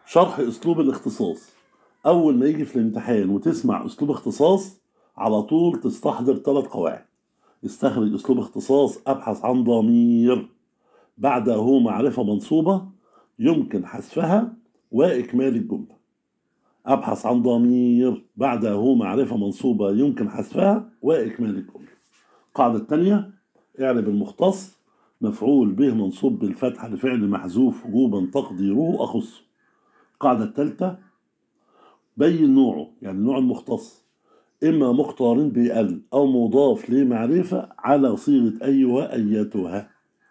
شرح اسلوب الاختصاص اول ما يجي في الامتحان وتسمع اسلوب اختصاص على طول تستحضر ثلاث قواعد استخرج اسلوب اختصاص ابحث عن ضمير بعده معرفة منصوبة يمكن حذفها واكمال الجملة ابحث عن ضمير بعده معرفة منصوبة يمكن حذفها واكمال الجملة القاعدة الثانية اعرب المختص مفعول به منصوب بالفتحة لفعل محذوف وجوبا تقديره أخصه القاعدة الثالثة بين نوعه يعني نوع المختص إما مقتارن بأل أو مضاف لمعرفة على صيغة أي وأيتها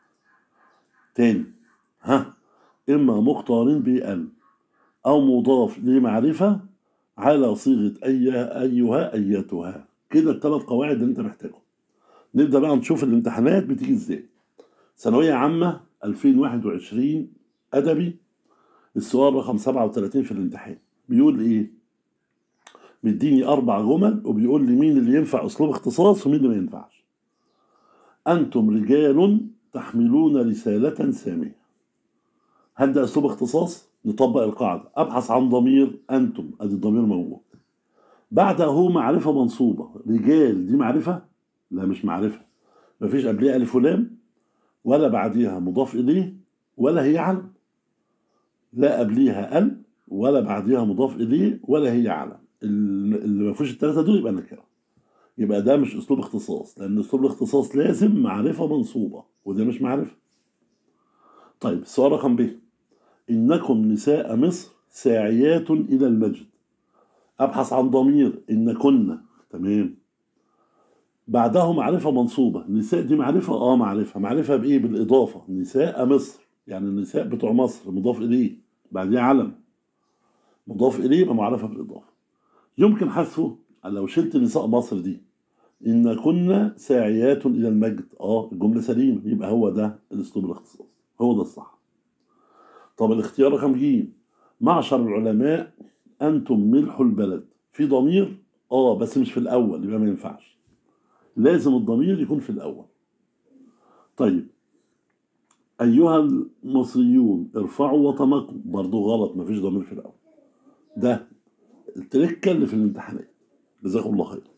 تاني ها إما مقتارن بأل أو مضاف لمعرفة على صيغة أي أيها أيتها كده الثلاث قواعد اللي أنت محتاجهم نبدأ بقى نشوف الامتحانات بتيجي إزاي ثانوية عامة 2021 أدبي السؤال رقم 37 في الامتحان بيقول إيه؟ مديني أربع جمل وبيقول لي مين اللي ينفع أسلوب اختصاص ومين اللي ما ينفعش. أنتم رجال تحملون رسالة سامية. هل ده أسلوب اختصاص؟ نطبق القاعدة، أبحث عن ضمير أنتم، أدي الضمير موجود. بعده معرفة منصوبة، رجال دي معرفة؟ لا مش معرفة. مفيش قبلها ألف ولام ولا بعديها مضاف إليه ولا هي علم. لا قبليها ال ولا بعديها مضاف إليه ولا هي علم. اللي ما فيهوش الثلاثه دول يبقى نكره يبقى ده مش اسلوب اختصاص لان اسلوب الاختصاص لازم معرفه منصوبه وده مش معرفه طيب السؤال رقم ب انكم نساء مصر ساعيات الى المجد ابحث عن ضمير ان كنا تمام بعده معرفه منصوبه النساء دي معرفه اه معرفه معرفه بايه بالاضافه نساء مصر يعني النساء بتوع مصر مضاف اليه بعديها علم مضاف اليه يبقى معرفه بالاضافه يمكن حذفه لو شلت نساء مصر دي إن كنا ساعيات إلى المجد آه الجملة سليمة يبقى هو ده الأسلوب الاختصاص هو ده الصح طب الاختيار رقم ج معشر العلماء أنتم ملح البلد في ضمير آه بس مش في الأول يبقى ما ينفعش لازم الضمير يكون في الأول طيب أيها المصريون ارفعوا وطنكم برضو غلط مفيش ضمير في الأول ده التركه اللي في الامتحانات جزاكم الله خير